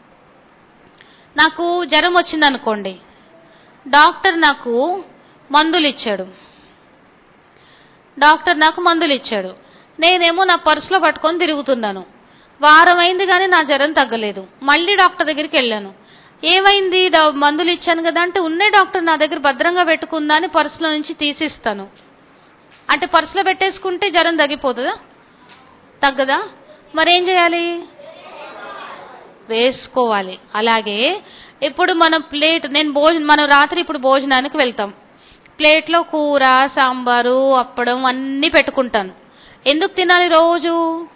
నాకు జ్వరం వచ్చింది అనుకోండి డాక్టర్ నాకు మందులు ఇచ్చాడు డాక్టర్ నాకు మందులు ఇచ్చాడు నేనేమో నా పర్సులో పట్టుకొని తిరుగుతున్నాను వారం అయింది కానీ నా జ్వరం తగ్గలేదు మళ్ళీ డాక్టర్ దగ్గరికి వెళ్ళాను ఏమైంది డా- మందులు ఇచ్చాను కదా అంటే ఉన్నే డాక్టర్ నా దగ్గర భద్రంగా పెట్టుకుందా అని పర్సులో నుంచి తీసిస్తాను అంటే పర్సులో పెట్టేసుకుంటే జ్వరం తగ్గిపోతుందా తగ్గదా మరేం చేయాలి వేసుకోవాలి అలాగే ఇప్పుడు మన ప్లేట్ నేను భోజనం మనం రాత్రి ఇప్పుడు భోజనానికి వెళ్తాం ప్లేట్లో కూర సాంబారు అప్పడం అన్నీ పెట్టుకుంటాను ఎందుకు తినాలి రోజు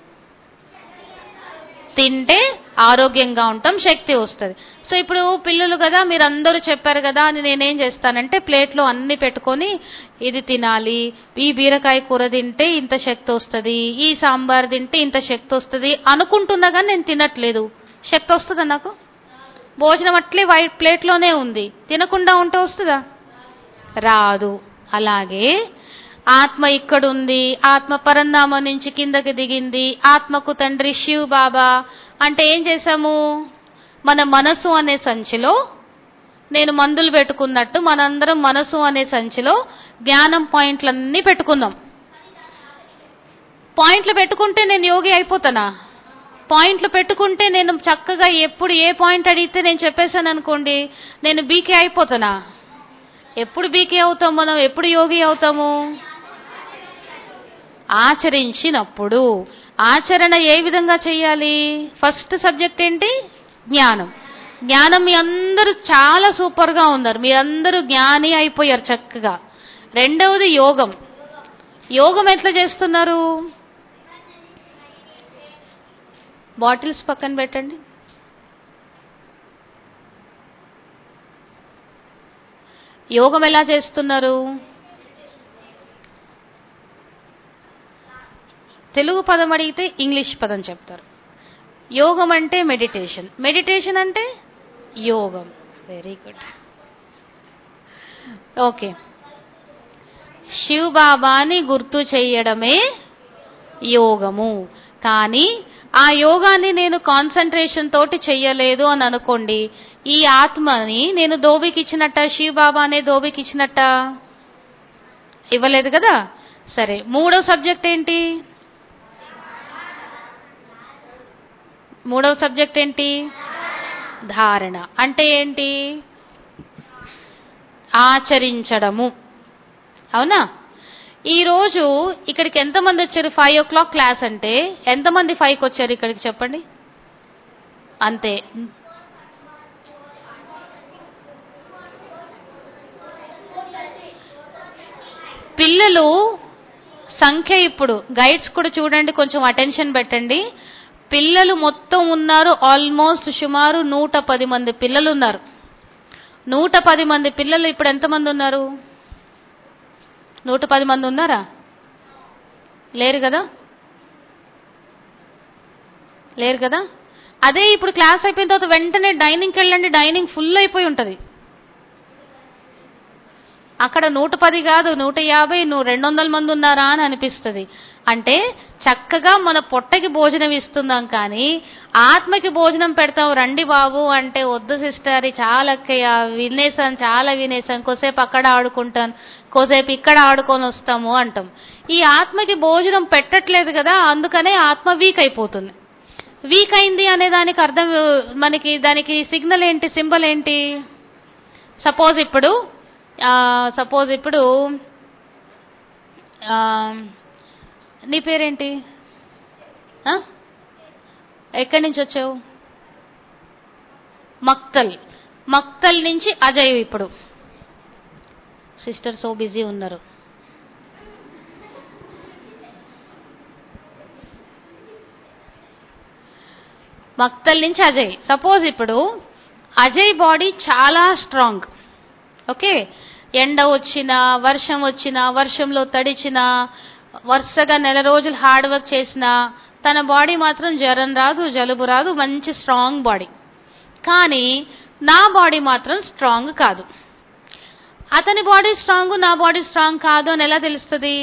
తింటే ఆరోగ్యంగా ఉంటాం శక్తి వస్తుంది సో ఇప్పుడు పిల్లలు కదా మీరు అందరూ చెప్పారు కదా అని నేనేం చేస్తానంటే ప్లేట్లో అన్ని పెట్టుకొని ఇది తినాలి ఈ బీరకాయ కూర తింటే ఇంత శక్తి వస్తుంది ఈ సాంబార్ తింటే ఇంత శక్తి వస్తుంది అనుకుంటున్నా కానీ నేను తినట్లేదు శక్తి వస్తుందా నాకు భోజనం అట్లే వైట్ ప్లేట్లోనే ఉంది తినకుండా ఉంటే వస్తుందా రాదు అలాగే ఆత్మ ఇక్కడుంది ఆత్మ పరంధామం నుంచి కిందకి దిగింది ఆత్మకు తండ్రి శివ్ బాబా అంటే ఏం చేశాము మన మనసు అనే సంచిలో నేను మందులు పెట్టుకున్నట్టు మనందరం మనసు అనే సంచిలో జ్ఞానం పాయింట్లన్నీ పెట్టుకుందాం పాయింట్లు పెట్టుకుంటే నేను యోగి అయిపోతానా పాయింట్లు పెట్టుకుంటే నేను చక్కగా ఎప్పుడు ఏ పాయింట్ అడిగితే నేను చెప్పేశాను అనుకోండి నేను బీకే అయిపోతానా ఎప్పుడు బీకే అవుతాం మనం ఎప్పుడు యోగి అవుతాము ఆచరించినప్పుడు ఆచరణ ఏ విధంగా చేయాలి ఫస్ట్ సబ్జెక్ట్ ఏంటి జ్ఞానం జ్ఞానం మీ అందరూ చాలా సూపర్గా ఉన్నారు మీరందరూ జ్ఞాని అయిపోయారు చక్కగా రెండవది యోగం యోగం ఎట్లా చేస్తున్నారు బాటిల్స్ పక్కన పెట్టండి యోగం ఎలా చేస్తున్నారు తెలుగు పదం అడిగితే ఇంగ్లీష్ పదం చెప్తారు యోగం అంటే మెడిటేషన్ మెడిటేషన్ అంటే యోగం వెరీ గుడ్ ఓకే శివ్ బాబాని గుర్తు చేయడమే యోగము కానీ ఆ యోగాన్ని నేను కాన్సన్ట్రేషన్ తోటి చెయ్యలేదు అని అనుకోండి ఈ ఆత్మని నేను దోబికి ఇచ్చినట్ట శివ్ బాబా అనే దోబికి ఇచ్చినట్ట ఇవ్వలేదు కదా సరే మూడో సబ్జెక్ట్ ఏంటి మూడవ సబ్జెక్ట్ ఏంటి ధారణ అంటే ఏంటి ఆచరించడము అవునా ఈరోజు ఇక్కడికి ఎంతమంది వచ్చారు ఫైవ్ ఓ క్లాక్ క్లాస్ అంటే ఎంతమంది ఫైవ్కి వచ్చారు ఇక్కడికి చెప్పండి అంతే పిల్లలు సంఖ్య ఇప్పుడు గైడ్స్ కూడా చూడండి కొంచెం అటెన్షన్ పెట్టండి పిల్లలు మొత్తం ఉన్నారు ఆల్మోస్ట్ సుమారు నూట పది మంది పిల్లలు ఉన్నారు నూట పది మంది పిల్లలు ఇప్పుడు ఎంతమంది ఉన్నారు నూట పది మంది ఉన్నారా లేరు కదా లేరు కదా అదే ఇప్పుడు క్లాస్ అయిపోయిన తర్వాత వెంటనే డైనింగ్కి వెళ్ళండి డైనింగ్ ఫుల్ అయిపోయి ఉంటుంది అక్కడ నూట పది కాదు నూట యాభై నువ్వు రెండు వందల మంది ఉన్నారా అని అనిపిస్తుంది అంటే చక్కగా మన పొట్టకి భోజనం ఇస్తున్నాం కానీ ఆత్మకి భోజనం పెడతాం రండి బాబు అంటే వద్దు సిస్టర్ చాలా అక్కయ్య వినేసాను చాలా వినేసాను కొసేపు అక్కడ ఆడుకుంటాను కొసేపు ఇక్కడ ఆడుకొని వస్తాము అంటాం ఈ ఆత్మకి భోజనం పెట్టట్లేదు కదా అందుకనే ఆత్మ వీక్ అయిపోతుంది వీక్ అయింది అనే దానికి అర్థం మనకి దానికి సిగ్నల్ ఏంటి సింబల్ ఏంటి సపోజ్ ఇప్పుడు సపోజ్ ఇప్పుడు ఆ, నీ పేరేంటి ఆ? ఎక్కడి నుంచి వచ్చావు మక్తల్ మక్తల్ నుంచి అజయ్ ఇప్పుడు సిస్టర్ సో బిజీ ఉన్నారు మక్తల్ నుంచి అజయ్ సపోజ్ ఇప్పుడు అజయ్ బాడీ చాలా స్ట్రాంగ్ ఓకే ఎండ వచ్చినా వర్షం వచ్చినా వర్షంలో తడిచినా వరుసగా నెల రోజులు హార్డ్ వర్క్ చేసినా తన బాడీ మాత్రం జ్వరం రాదు జలుబు రాదు మంచి స్ట్రాంగ్ బాడీ కానీ నా బాడీ మాత్రం స్ట్రాంగ్ కాదు అతని బాడీ స్ట్రాంగ్ నా బాడీ స్ట్రాంగ్ కాదు అని ఎలా తెలుస్తుంది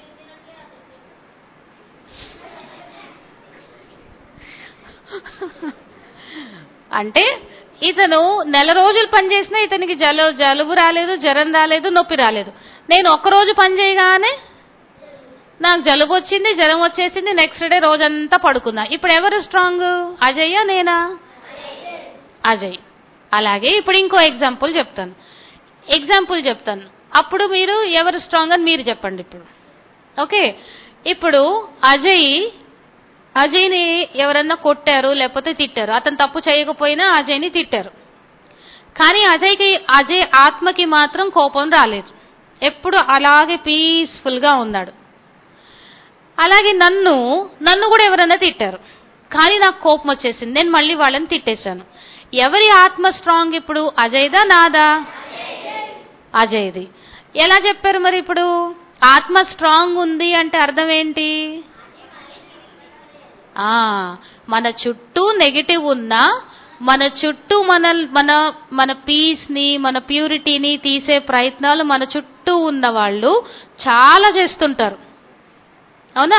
అంటే ఇతను నెల రోజులు పనిచేసినా ఇతనికి జలు జలుబు రాలేదు జ్వరం రాలేదు నొప్పి రాలేదు నేను ఒక్కరోజు పని చేయగానే నాకు జలుబు వచ్చింది జ్వరం వచ్చేసింది నెక్స్ట్ డే రోజంతా పడుకున్నా ఇప్పుడు ఎవరు స్ట్రాంగ్ అజయ్య నేనా అజయ్ అలాగే ఇప్పుడు ఇంకో ఎగ్జాంపుల్ చెప్తాను ఎగ్జాంపుల్ చెప్తాను అప్పుడు మీరు ఎవరు స్ట్రాంగ్ అని మీరు చెప్పండి ఇప్పుడు ఓకే ఇప్పుడు అజయ్ అజయ్ని ఎవరన్నా కొట్టారు లేకపోతే తిట్టారు అతను తప్పు చేయకపోయినా అజయ్ని తిట్టారు కానీ అజయ్కి అజయ్ ఆత్మకి మాత్రం కోపం రాలేదు ఎప్పుడు అలాగే పీస్ఫుల్గా ఉన్నాడు అలాగే నన్ను నన్ను కూడా ఎవరైనా తిట్టారు కానీ నాకు కోపం వచ్చేసింది నేను మళ్ళీ వాళ్ళని తిట్టేశాను ఎవరి ఆత్మ స్ట్రాంగ్ ఇప్పుడు అజయ్దా నాదా అజయ్ది ఎలా చెప్పారు మరి ఇప్పుడు ఆత్మ స్ట్రాంగ్ ఉంది అంటే అర్థం ఏంటి ఆ మన చుట్టూ నెగిటివ్ ఉన్నా మన చుట్టూ మన మన మన పీస్ని మన ప్యూరిటీని తీసే ప్రయత్నాలు మన చుట్టూ ఉన్న వాళ్ళు చాలా చేస్తుంటారు అవునా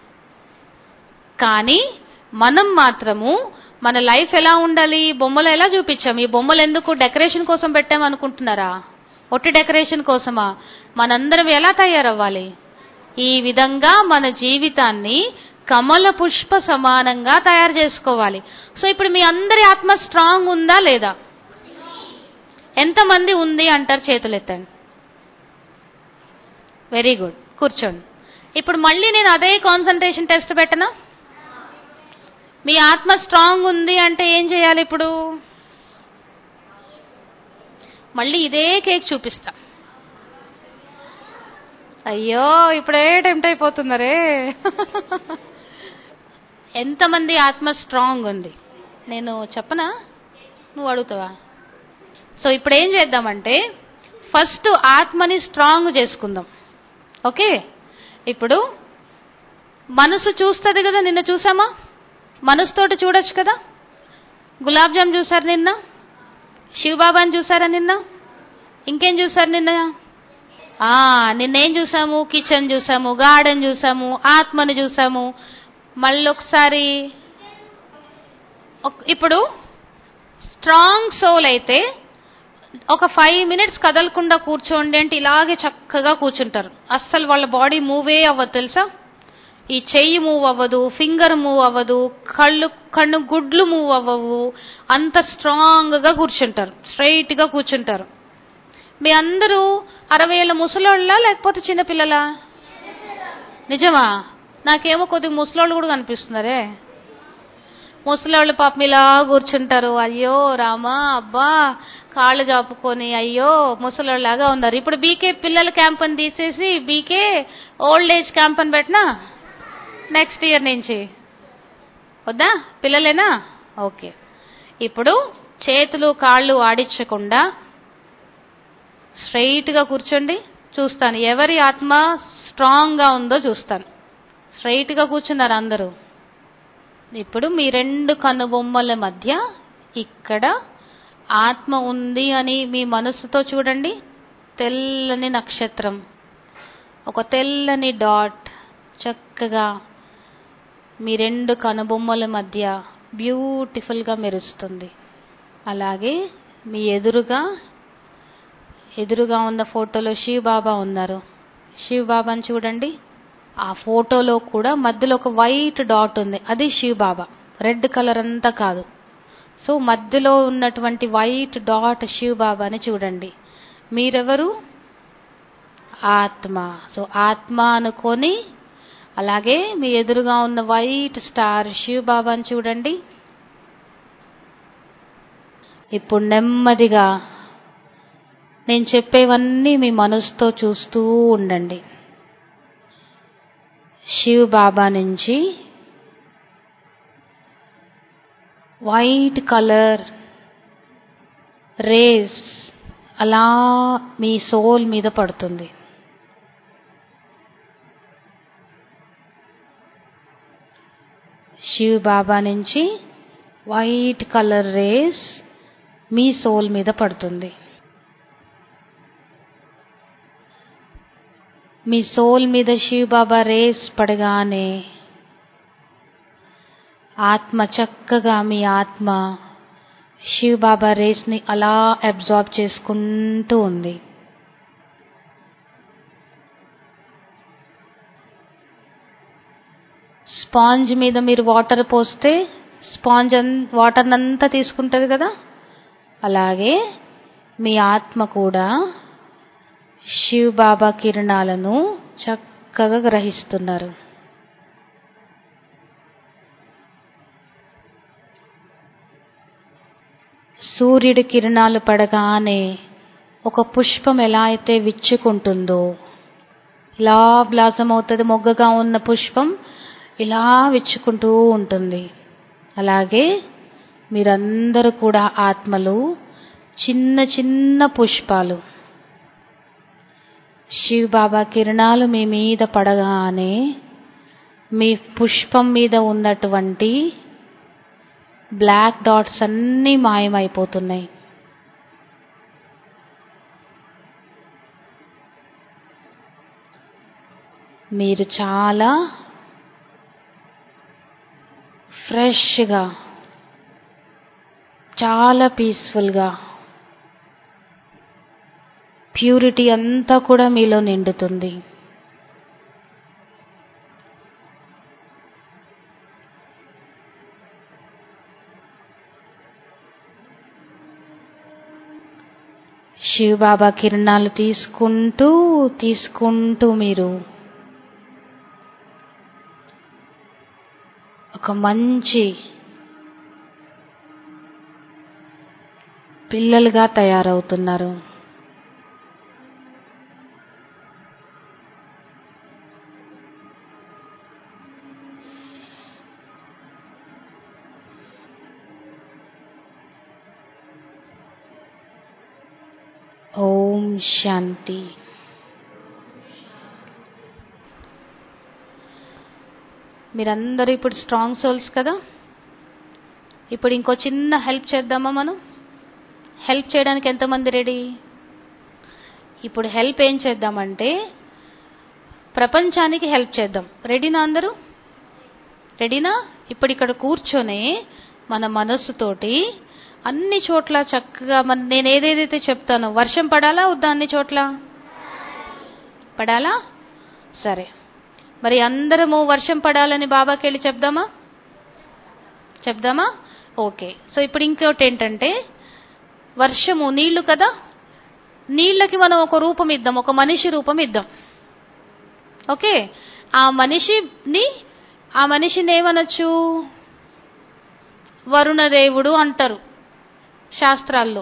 కానీ మనం మాత్రము మన లైఫ్ ఎలా ఉండాలి బొమ్మలు ఎలా చూపించాం ఈ బొమ్మలు ఎందుకు డెకరేషన్ కోసం పెట్టామనుకుంటున్నారా ఒట్టి డెకరేషన్ కోసమా మనందరం ఎలా తయారవ్వాలి ఈ విధంగా మన జీవితాన్ని కమల పుష్ప సమానంగా తయారు చేసుకోవాలి సో ఇప్పుడు మీ అందరి ఆత్మ స్ట్రాంగ్ ఉందా లేదా ఎంతమంది ఉంది అంటారు చేతులు ఎత్తండి వెరీ గుడ్ కూర్చోండి ఇప్పుడు మళ్ళీ నేను అదే కాన్సన్ట్రేషన్ టెస్ట్ పెట్టనా మీ ఆత్మ స్ట్రాంగ్ ఉంది అంటే ఏం చేయాలి ఇప్పుడు మళ్ళీ ఇదే కేక్ చూపిస్తా అయ్యో ఇప్పుడే టెంప్ట్ అయిపోతున్నారే ఎంతమంది ఆత్మ స్ట్రాంగ్ ఉంది నేను చెప్పనా నువ్వు అడుగుతావా సో ఇప్పుడు ఏం చేద్దామంటే ఫస్ట్ ఆత్మని స్ట్రాంగ్ చేసుకుందాం ఓకే ఇప్పుడు మనసు చూస్తుంది కదా నిన్న చూసామా మనసుతోటి చూడొచ్చు కదా గులాబ్ జామ్ చూసారు నిన్న శివబాబాని చూసారా నిన్న ఇంకేం చూసారు నిన్న ఆ, నిన్నేం చూసాము కిచెన్ చూసాము గార్డెన్ చూసాము ఆత్మని చూసాము మళ్ళీ ఒకసారి ఒక- ఇప్పుడు స్ట్రాంగ్ సోల్ అయితే ఒక ఫైవ్ మినిట్స్ కదలకుండా కూర్చోండి అంటే ఇలాగే చక్కగా కూర్చుంటారు అస్సలు వాళ్ళ బాడీ మూవే అవ్వదు తెలుసా ఈ చెయ్యి మూవ్ అవ్వదు ఫింగర్ మూవ్ అవ్వదు కళ్ళు కన్ను గుడ్లు మూవ్ అవ్వవు అంత స్ట్రాంగ్గా కూర్చుంటారు స్ట్రైట్గా కూర్చుంటారు మీ అందరూ అరవై ఏళ్ళ ముసలోళ్ళ లేకపోతే చిన్నపిల్లలా నిజమా నాకేమో కొద్దిగా ముసలోళ్ళు కూడా కనిపిస్తున్నారే ముసలోళ్ళు పాపం ఇలా కూర్చుంటారు అయ్యో రామా అబ్బా కాళ్ళు చాపుకొని అయ్యో ముసలోళ్ళలాగా ఉన్నారు ఇప్పుడు బీకే పిల్లల క్యాంప్ అని తీసేసి బీకే ఓల్డ్ ఏజ్ క్యాంప్ అని పెట్టినా నెక్స్ట్ ఇయర్ నుంచి వద్దా పిల్లలేనా ఓకే ఇప్పుడు చేతులు కాళ్ళు ఆడించకుండా స్ట్రైట్గా కూర్చోండి చూస్తాను ఎవరి ఆత్మ స్ట్రాంగ్గా ఉందో చూస్తాను స్ట్రైట్గా కూర్చున్నారు అందరూ ఇప్పుడు మీ రెండు కనుబొమ్మల మధ్య ఇక్కడ ఆత్మ ఉంది అని మీ మనసుతో చూడండి తెల్లని నక్షత్రం ఒక తెల్లని డాట్ చక్కగా మీ రెండు కనుబొమ్మల మధ్య బ్యూటిఫుల్గా మెరుస్తుంది అలాగే మీ ఎదురుగా ఎదురుగా ఉన్న ఫోటోలో శివ్ బాబా ఉన్నారు శివ్ బాబాని చూడండి ఆ ఫోటోలో కూడా మధ్యలో ఒక వైట్ డాట్ ఉంది అది శివ్ బాబా రెడ్ కలర్ అంతా కాదు సో మధ్యలో ఉన్నటువంటి వైట్ డాట్ శివ్ బాబాని చూడండి మీరెవరు ఆత్మ సో ఆత్మ అనుకొని అలాగే మీ ఎదురుగా ఉన్న వైట్ స్టార్ శివ్ బాబాని చూడండి ఇప్పుడు నెమ్మదిగా నేను చెప్పేవన్నీ మీ మనసుతో చూస్తూ ఉండండి శివ్ బాబా నుంచి వైట్ కలర్ రేస్ అలా మీ సోల్ మీద పడుతుంది శివ్ బాబా నుంచి వైట్ కలర్ రేస్ మీ సోల్ మీద పడుతుంది మీ సోల్ మీద శివ్ బాబా రేస్ పడగానే ఆత్మ చక్కగా మీ ఆత్మ శివ్ బాబా రేస్ని అలా అబ్జార్బ్ చేసుకుంటూ ఉంది స్పాంజ్ మీద మీరు వాటర్ పోస్తే స్పాంజ్ అన్ వాటర్ అంతా తీసుకుంటుంది కదా అలాగే మీ ఆత్మ కూడా శివ్ బాబా కిరణాలను చక్కగా గ్రహిస్తున్నారు సూర్యుడి కిరణాలు పడగానే ఒక పుష్పం ఎలా అయితే విచ్చుకుంటుందో ఇలా బ్లాసం అవుతుంది మొగ్గగా ఉన్న పుష్పం ఇలా విచ్చుకుంటూ ఉంటుంది అలాగే మీరందరూ కూడా ఆత్మలు చిన్న చిన్న పుష్పాలు శివ్ బాబా కిరణాలు మీ మీద పడగానే మీ పుష్పం మీద ఉన్నటువంటి బ్లాక్ డాట్స్ అన్నీ మాయమైపోతున్నాయి మీరు చాలా ఫ్రెష్గా చాలా పీస్ఫుల్గా ప్యూరిటీ అంతా కూడా మీలో నిండుతుంది శివబాబా కిరణాలు తీసుకుంటూ తీసుకుంటూ మీరు ఒక మంచి పిల్లలుగా తయారవుతున్నారు ఓం శాంతి మీరందరూ ఇప్పుడు స్ట్రాంగ్ సోల్స్ కదా ఇప్పుడు ఇంకో చిన్న హెల్ప్ చేద్దామా మనం హెల్ప్ చేయడానికి ఎంతమంది రెడీ ఇప్పుడు హెల్ప్ ఏం చేద్దామంటే ప్రపంచానికి హెల్ప్ చేద్దాం రెడీనా అందరూ రెడీనా ఇప్పుడు ఇక్కడ కూర్చొని మన మనస్సుతోటి అన్ని చోట్ల చక్కగా మన నేను ఏదేదైతే చెప్తానో వర్షం పడాలా వద్దా అన్ని చోట్ల పడాలా సరే మరి అందరము వర్షం పడాలని బాబాకి వెళ్ళి చెప్దామా చెప్దామా ఓకే సో ఇప్పుడు ఇంకోటి ఏంటంటే వర్షము నీళ్లు కదా నీళ్ళకి మనం ఒక రూపం ఇద్దాం ఒక మనిషి రూపం ఇద్దాం ఓకే ఆ మనిషిని ఆ మనిషిని ఏమనొచ్చు వరుణదేవుడు అంటారు శాస్త్రాల్లో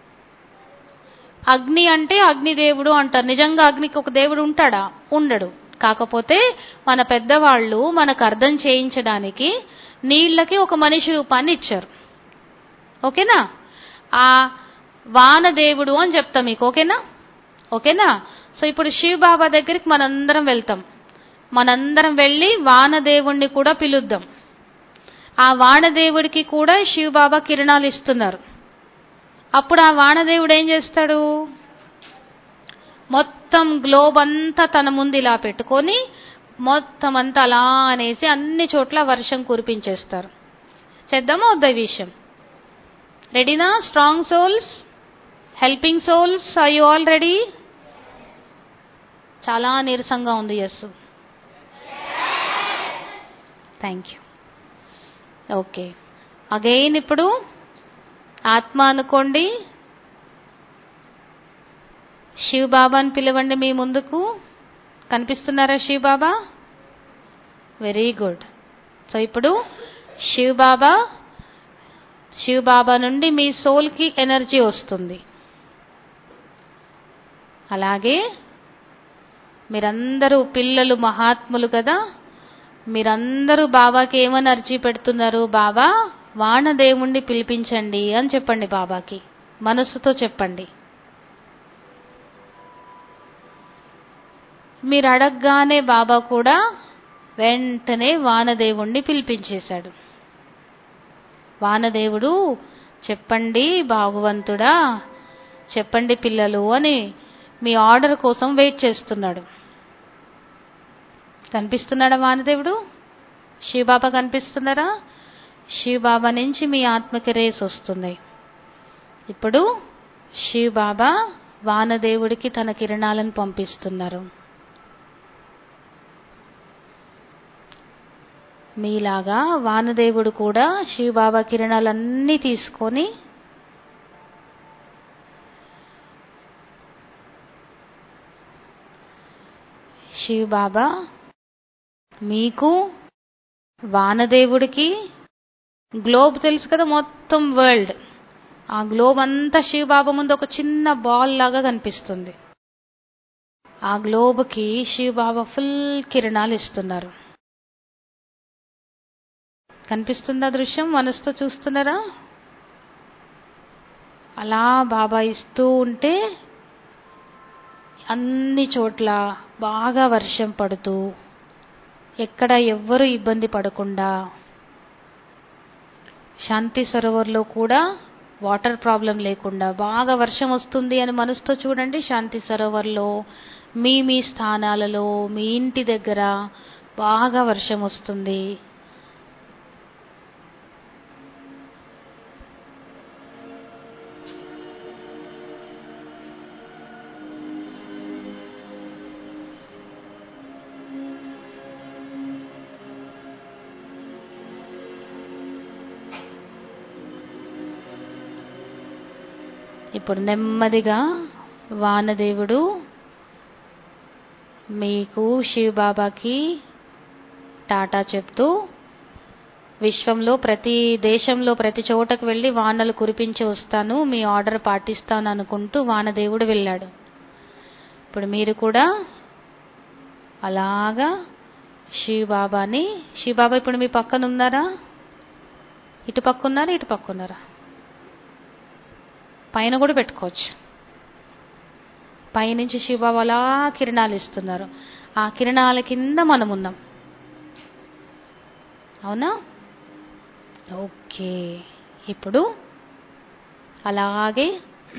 అగ్ని అంటే అగ్నిదేవుడు అంటారు నిజంగా అగ్నికి ఒక దేవుడు ఉంటాడా ఉండడు కాకపోతే మన పెద్దవాళ్ళు మనకు అర్థం చేయించడానికి నీళ్ళకి ఒక మనిషి రూపాన్ని ఇచ్చారు ఓకేనా ఆ వానదేవుడు అని చెప్తా మీకు ఓకేనా ఓకేనా సో ఇప్పుడు శివ బాబా దగ్గరికి మనందరం వెళ్తాం మనందరం వెళ్ళి వానదేవుణ్ణి కూడా పిలుద్దాం ఆ వానదేవుడికి కూడా శివ బాబా కిరణాలు ఇస్తున్నారు అప్పుడు ఆ వానదేవుడు ఏం చేస్తాడు మొత్తం గ్లోబ్ అంతా తన ముందు ఇలా పెట్టుకొని మొత్తం అంతా అలా అనేసి అన్ని చోట్ల వర్షం కురిపించేస్తారు చేద్దామా వద్దా ఈ విషయం రెడీనా strong souls helping souls I you already చాలా నీరసంగా ఉంది yes thank you okay again ఇప్పుడు ఆత్మ అనుకోండి శివ బాబాని పిలవండి మీ ముందుకు కనిపిస్తున్నారా Shiva Baba very good so ఇప్పుడు శివ బాబా శివ బాబా నుండి మీ సోల్కి ఎనర్జీ వస్తుంది అలాగే మీరందరూ పిల్లలు మహాత్ములు కదా మీరందరూ బాబాకి ఏమని ఎనర్జీ పెడుతున్నారు బాబా వానదేవుణ్ణి పిలిపించండి అని చెప్పండి బాబాకి మనస్సుతో చెప్పండి మీరు అడగగానే బాబా కూడా వెంటనే వానదేవుణ్ణి పిలిపించేశాడు వానదేవుడు చెప్పండి భాగవంతుడా చెప్పండి పిల్లలు అని మీ ఆర్డర్ కోసం వెయిట్ చేస్తున్నాడు కనిపిస్తున్నాడా వానదేవుడు శివబాబా కనిపిస్తున్నారా శివబాబా నుంచి మీ ఆత్మకి రేస్ వస్తుంది ఇప్పుడు శివబాబా వానదేవుడికి తన కిరణాలను పంపిస్తున్నారు మీలాగా వానదేవుడు కూడా శివబాబా కిరణాలన్నీ తీసుకొని శివబాబా మీకు వానదేవుడికి గ్లోబ్ తెలుసు కదా మొత్తం వరల్డ్ ఆ గ్లోబ్ అంతా శివబాబా ముందు ఒక చిన్న బాల్ లాగా కనిపిస్తుంది ఆ గ్లోబ్కి శివబాబా ఫుల్ కిరణాలు ఇస్తున్నారు కనిపిస్తుందా దృశ్యం మనసుతో చూస్తున్నారా అలా బాబా ఇస్తూ ఉంటే అన్ని చోట్ల బాగా వర్షం పడుతూ ఎక్కడ ఎవ్వరూ ఇబ్బంది పడకుండా శాంతి సరోవర్లో కూడా వాటర్ ప్రాబ్లం లేకుండా బాగా వర్షం వస్తుంది అని మనసుతో చూడండి శాంతి సరోవర్లో మీ మీ స్థానాలలో మీ ఇంటి దగ్గర బాగా వర్షం వస్తుంది ఇప్పుడు నెమ్మదిగా వానదేవుడు మీకు శివబాబాకి టాటా చెప్తూ విశ్వంలో ప్రతి దేశంలో ప్రతి చోటకు వెళ్ళి వానలు కురిపించి వస్తాను మీ ఆర్డర్ పాటిస్తాను అనుకుంటూ వానదేవుడు వెళ్ళాడు ఇప్పుడు మీరు కూడా అలాగా శివబాబాని శివబాబా ఇప్పుడు మీ పక్కన ఉన్నారా ఇటు పక్క ఉన్నారా ఇటు పక్క ఉన్నారా పైన కూడా పెట్టుకోవచ్చు పైనుంచి శివబాబు అలా కిరణాలు ఇస్తున్నారు ఆ కిరణాల కింద మనం ఉన్నాం అవునా ఓకే ఇప్పుడు అలాగే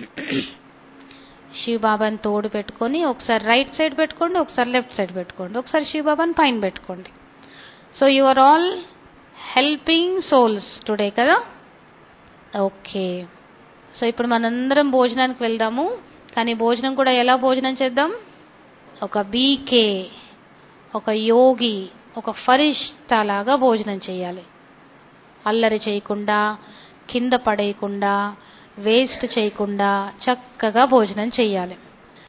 శివబాబాని తోడు పెట్టుకొని ఒకసారి రైట్ సైడ్ పెట్టుకోండి ఒకసారి లెఫ్ట్ సైడ్ పెట్టుకోండి ఒకసారి శివబాబాని పైన పెట్టుకోండి so you are all helping souls today కదా ఓకే సో ఇప్పుడు మనందరం భోజనానికి వెళ్దాము కానీ భోజనం కూడా ఎలా భోజనం చేద్దాం ఒక బీకే ఒక యోగి ఒక ఫరిష్తా లాగా భోజనం చేయాలి అల్లరి చేయకుండా కింద పడేయకుండా వేస్ట్ చేయకుండా చక్కగా భోజనం చేయాలి